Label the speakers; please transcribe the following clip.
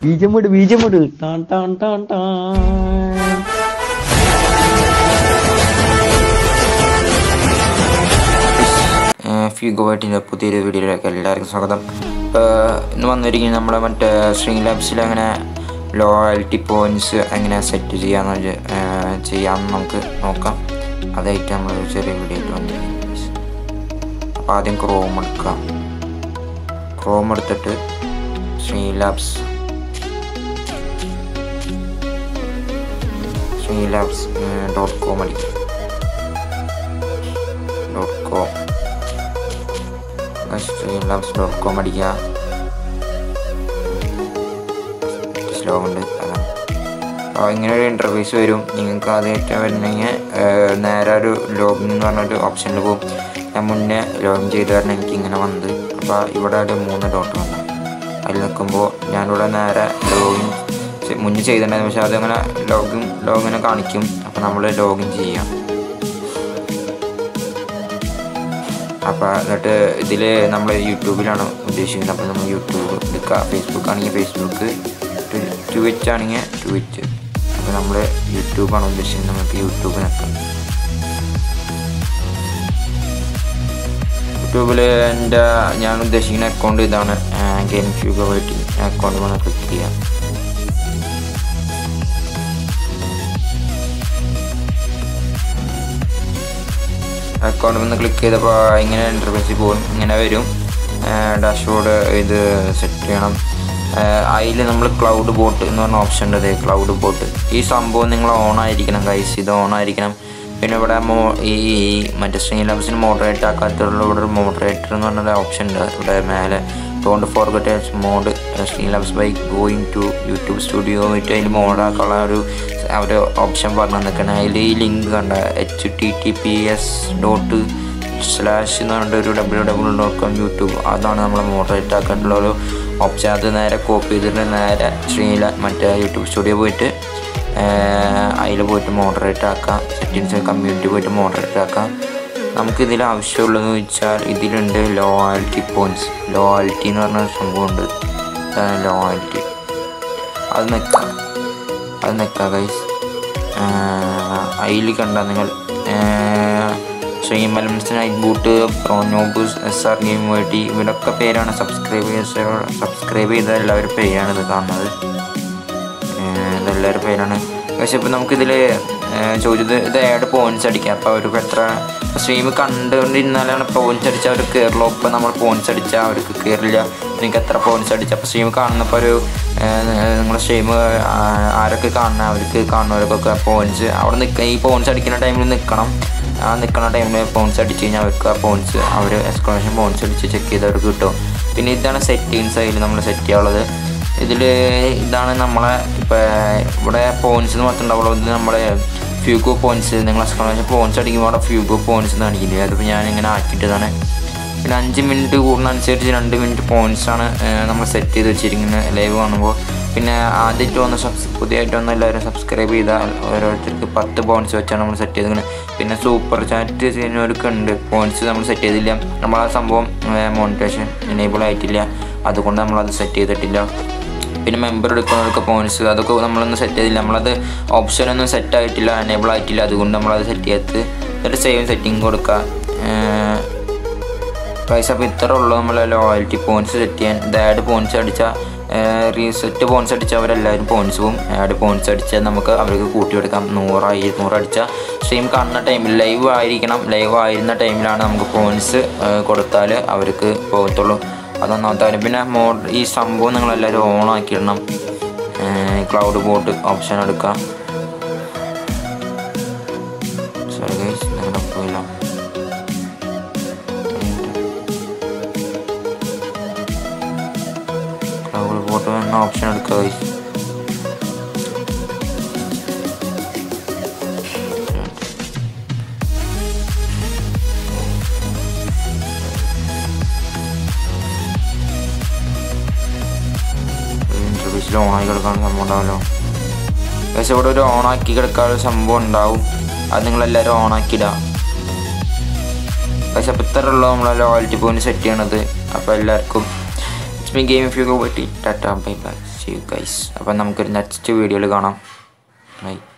Speaker 1: ബീജമിട് ബീജമിട് ടാൻ ടാൻ ടാൻ ടാൻ
Speaker 2: ഫ്യൂഗോബൈറ്റിൻ്റെ പുതിയൊരു വീഡിയോയിലേക്ക് എല്ലാവർക്കും സ്വാഗതം ഇപ്പോൾ ഇന്ന് വന്നിരിക്കുന്നത് നമ്മുടെ മറ്റേ സ്ട്രിങ് ലാബ്സിൽ അങ്ങനെ ലോയൽറ്റി പോയിൻറ്റ്സ് എങ്ങനെ സെറ്റ് ചെയ്യാന്ന് വെച്ച്, ഏർ, ചെയ്യാമെന്ന് നമുക്ക് നോക്കാം അതായിട്ട് നമ്മൾ ചെറിയ വീഡിയോ ആയിട്ട് വന്നിരിക്കുന്നത് അപ്പോൾ ആദ്യം ക്രോം എടുക്കാം ക്രോം എടുത്തിട്ട് string labs string labs dot com അടിക്കുക dot com Streamlabs dot com അടിക്കുക സ്ലോ ഉണ്ട് അതാണ് അപ്പോൾ ഇങ്ങനെ ഒരു ഇൻ്റർഫേസ് വരും നിങ്ങൾക്ക് ആദ്യമായിട്ട് വരണമെങ്കിൽ നേരെ ഒരു ലോഗിൻ എന്ന് പറഞ്ഞൊരു ഓപ്ഷനിൽ പോകും ഞാൻ മുന്നേ ലോഗിൻ ചെയ്ത് കാരണം എനിക്ക് ഇങ്ങനെ വന്നത് അപ്പോൾ ഇവിടെ ഒരു മൂന്ന് ഡോട്ട് വന്നു അതിൽ നിൽക്കുമ്പോൾ ഞാനിവിടെ നേരെ ലോഗിൻ മുന്നേ ചെയ്തിട്ടുണ്ടായിരുന്നു പക്ഷേ അതങ്ങനെ ലോഗിൻ ലോഗിനെ കാണിക്കും അപ്പോൾ നമ്മൾ ലോഗിൻ ചെയ്യാം അപ്പോൾ എന്നിട്ട് ഇതിൽ നമ്മൾ യൂട്യൂബിലാണ് ഉദ്ദേശിക്കുന്നത് അപ്പോൾ നമ്മൾ യൂട്യൂബ് എടുക്കുക ഫേസ്ബുക്ക് ആണെങ്കിൽ ഫേസ്ബുക്ക് ട്വിച്ച് ആണെങ്കിൽ ട്വിച്ച് അപ്പോൾ നമ്മൾ യൂട്യൂബാണ് ഉദ്ദേശിക്കുന്നത് നമുക്ക് യൂട്യൂബ് നിൽക്കാം യൂട്യൂബിൽ എൻ്റെ ഞാൻ ഉദ്ദേശിക്കുന്ന അക്കൗണ്ട് ഇതാണ് ഗെയിം ഫ്യൂഗോ വൈറ്റി അക്കൗണ്ട് വന്ന് ക്ലിക്ക് ചെയ്യാം അക്കൗണ്ട് ഒന്ന് ക്ലിക്ക് ചെയ്തപ്പോൾ ഇങ്ങനെ ഇൻ്റർഫേസിൽ പോകും ഇങ്ങനെ വരും ഡാഷ്ബോർഡ് ഇത് സെറ്റ് ചെയ്യണം അതിൽ നമ്മൾ ക്ലൗഡ് ബോട്ട് എന്ന് പറഞ്ഞ ഓപ്ഷൻ ഉണ്ട് ക്ലൗഡ് ബോട്ട് ഈ സംഭവം നിങ്ങൾ ഓൺ ആയിരിക്കണം കൈസ് ഇത് ഓൺ ആയിരിക്കണം പിന്നെ ഇവിടെ മോ ഈ മറ്റേ സ്ട്രീം ലാബ്സിന് മോഡറേറ്റ് ആക്കാത്തുള്ള ഇവിടെ ഒരു മോഡറേറ്റർ എന്ന് പറഞ്ഞൊരു ഓപ്ഷൻ ഉണ്ട് ഇവിടെ മേലെ don't forget mod stream labs by going to YouTube studio ആയിട്ട് അതിൽ മോഡാക്കാനുള്ള ഒരു ഒരു ഓപ്ഷൻ പറഞ്ഞു തന്നിരിക്കണം അതിൽ ഈ ലിങ്ക് കണ്ട H T T P S dot slash എന്ന് പറഞ്ഞിട്ട് ഒരു W W dot com YouTube അതാണ് നമ്മൾ മോഡറേറ്റ് ആക്കാനുള്ള ഒരു ഓപ്ഷൻ അത് നേരെ കോപ്പി ചെയ്തിട്ട് നേരെ സ്ട്രീമിൽ മറ്റേ യൂട്യൂബ് സ്റ്റുഡിയോ പോയിട്ട് അതിൽ പോയിട്ട് മോഡറേറ്റ് ആക്കാം സെറ്റിങ്സ് കമ്മ്യൂണിറ്റി പോയിട്ട് മോഡറേറ്റ് ആക്കാം നമുക്ക് ഇതിൽ ആവശ്യമുള്ളതെന്ന് വെച്ചാൽ ഇതിലുണ്ട് ലോയാലിറ്റി പോയിൻറ്റ്സ് ലോയാലിറ്റി എന്ന് പറഞ്ഞ ഒരു സംഭവമുണ്ട് അതാണ് ലോയാലിറ്റി അത് നിൽക്കാം അത് നിൽക്കാം ഗൈസ് അതിൽ കണ്ട നിങ്ങൾ സ്ട്രീം എലമെൻറ്റ്സ് നൈറ്റ് ബൂട്ട് പ്രോനോബൂസ് എസ് ആർ ഗെയിം വേണ്ടി ഇവരൊക്കെ പേരാണ് സബ്സ്ക്രൈബ് സബ്സ്ക്രൈബ് ചെയ്ത എല്ലാവരും പേരാണ് ഇത് കാണുന്നത് ഇതെല്ലാവരും പേരാണ് പക്ഷെ ഇപ്പോൾ നമുക്കിതിൽ ചോദിച്ചത് ഇത് ആഡ് പോയിൻറ്റ്സ് അടിക്കാം അപ്പോൾ അവർക്ക് എത്ര സ്ട്രീം കണ്ടുകൊണ്ടിരുന്നാലാണ് പോയിൻറ്റ്സ് അടിച്ചാൽ അവർ കയറുള്ളൂ ഇപ്പോൾ നമ്മൾ പോയിൻറ്റ്സ് അടിച്ചാൽ അവർക്ക് കയറില്ല നിങ്ങൾക്ക് എത്ര പോയിൻറ്റ്സ് അടിച്ചാൽ അപ്പോൾ സ്ട്രീം കാണുന്നപ്പോൾ ഒരു നിങ്ങളുടെ സ്ട്രീം ആരൊക്കെ കാണുന്ന അവർക്ക് കാണുന്നവർക്കൊക്കെ പോയിൻറ്റ്സ് അവിടെ നിൽക്കുക ഈ പോയിൻറ്റ്സ് അടിക്കുന്ന ടൈമിൽ നിൽക്കണം ആ നിൽക്കുന്ന ടൈമിൽ പോയിൻറ്റ്സ് അടിച്ച് കഴിഞ്ഞാൽ അവർക്ക് ആ പോയിൻറ്റ്സ് അവർ എക്സ്ക്ലമേഷൻ പോയിൻറ്റ്സ് അടിച്ച് ചെക്ക് ചെയ്ത് അവർക്ക് കിട്ടും പിന്നെ ഇതാണ് സെറ്റിങ്സ് അതിൽ നമ്മൾ സെറ്റ് ചെയ്യാനുള്ളത് ഇതിൽ ഇതാണ് നമ്മളെ ഇപ്പോൾ ഇവിടെ പോയിൻറ്റ്സ് എന്ന് പറഞ്ഞിട്ടുണ്ടാവുള്ളൂ ഇത് നമ്മുടെ ഫ്യൂഗോ പോയിൻറ്റ്സ് നിങ്ങൾ എക്സ്ക്ലമേഷൻ പോയിൻറ്റ്സ് അടിക്കുമ്പോൾ അവിടെ ഫ്യൂഗോ പോയിൻറ്റ്സ് എന്ന് കാണിക്കില്ലേ അതിപ്പോൾ ഞാൻ ഇങ്ങനെ ആക്കിയിട്ടതാണ് പിന്നെ അഞ്ച് മിനിറ്റ് കൂടുന്നതനുസരിച്ച് രണ്ട് മിനിറ്റ് പോയിൻറ്റ്സ് ആണ് നമ്മൾ സെറ്റ് ചെയ്ത് വെച്ചിരിക്കുന്നത് ലൈവ് കാണുമ്പോൾ പിന്നെ ആദ്യമായിട്ട് വന്ന് സബ്സ് പുതിയതായിട്ട് വന്ന് എല്ലാവരും സബ്സ്ക്രൈബ് ചെയ്താൽ ഓരോരുത്തർക്ക് പത്ത് പോയിൻറ്റ്സ് വെച്ചാണ് നമ്മൾ സെറ്റ് ചെയ്തിരിക്കുന്നത് പിന്നെ സൂപ്പർ ചാറ്റ് ചെയ്യുന്നവർക്ക് ഉണ്ട് പോയിൻറ്റ്സ് നമ്മൾ സെറ്റ് ചെയ്തില്ല നമ്മൾ ആ സംഭവം മോണിറ്റേഷൻ എനേബിൾ ആയിട്ടില്ല അതുകൊണ്ട് നമ്മളത് സെറ്റ് ചെയ്തിട്ടില്ല പിന്നെ മെമ്പർ എടുക്കുന്നവർക്ക് പോയിൻറ്റ്സ് അതൊക്കെ നമ്മളൊന്നും സെറ്റ് ചെയ്തില്ല നമ്മളത് ഓപ്ഷനൊന്നും സെറ്റ് ആയിട്ടില്ല എനേബിൾ ആയിട്ടില്ല അതുകൊണ്ട് നമ്മളത് സെറ്റ് ചെയ്ത് എന്നിട്ട് സേവ് സെറ്റിംഗ് കൊടുക്കുക പൈസ അപ്പോൾ ഇത്ര ഉള്ളൂ നമ്മൾ ലോയൽറ്റി പോയിൻറ്റ്സ് സെറ്റ് ചെയ്യാൻ ഇത് ആഡ് പോയിൻറ്റ്സ് അടിച്ചാൽ റീസെറ്റ് പോയിൻറ്റ്സ് അടിച്ചാൽ അവരെല്ലാവരും പോയിൻറ്റ്സ് പോകും ആഡ് പോയിൻറ്റ്സ് അടിച്ചാൽ നമുക്ക് അവർക്ക് കൂട്ടിയെടുക്കാം നൂറ് ഇരുന്നൂറ് അടിച്ചാൽ സ്ട്രീം കാണുന്ന ടൈമിൽ ലൈവ് ആയിരിക്കണം ലൈവ് ആയിരുന്ന ടൈമിലാണ് നമുക്ക് പോയിൻറ്റ്സ് കൊടുത്താൽ അവർക്ക് പോകത്തുള്ളൂ അതൊന്നാമത്തെ കാര്യം പിന്നെ മോഡ് ഈ സംഭവം നിങ്ങളെല്ലാവരും ഓൺ ആക്കിയിടണം ക്ലൗഡ് ബോട്ട് ഓപ്ഷൻ എടുക്കാം സോറി ഗൈസ് നിങ്ങളുടെ പോയില്ല ക്ലൗഡ് ബോട്ട് എന്ന ഓപ്ഷൻ എടുക്കുക ഗൈസ് ഇൻ്റർവ്യൂസിൽ ഓണാക്കി കിടക്കാൻ സംഭവം ഉണ്ടാവല്ലോ പക്ഷെ ഇവിടെ ഒരു ഓണാക്കി കിടക്കാനുള്ള സംഭവം ഉണ്ടാവും അത് നിങ്ങളെല്ലാവരും ഓണാക്കിയിടുക പക്ഷെ അപ്പോൾ ഇത്ര ഉള്ളൂ നമ്മളെ ലോയൽറ്റി പോയിന്റ് സെറ്റ് ചെയ്യണത് അപ്പോൾ എല്ലാവർക്കും it's me game if you go പറ്റി tata bye bye see you guys അപ്പം നമുക്കൊരു നെക്സ്റ്റ് വീഡിയോയിൽ കാണാം ബൈ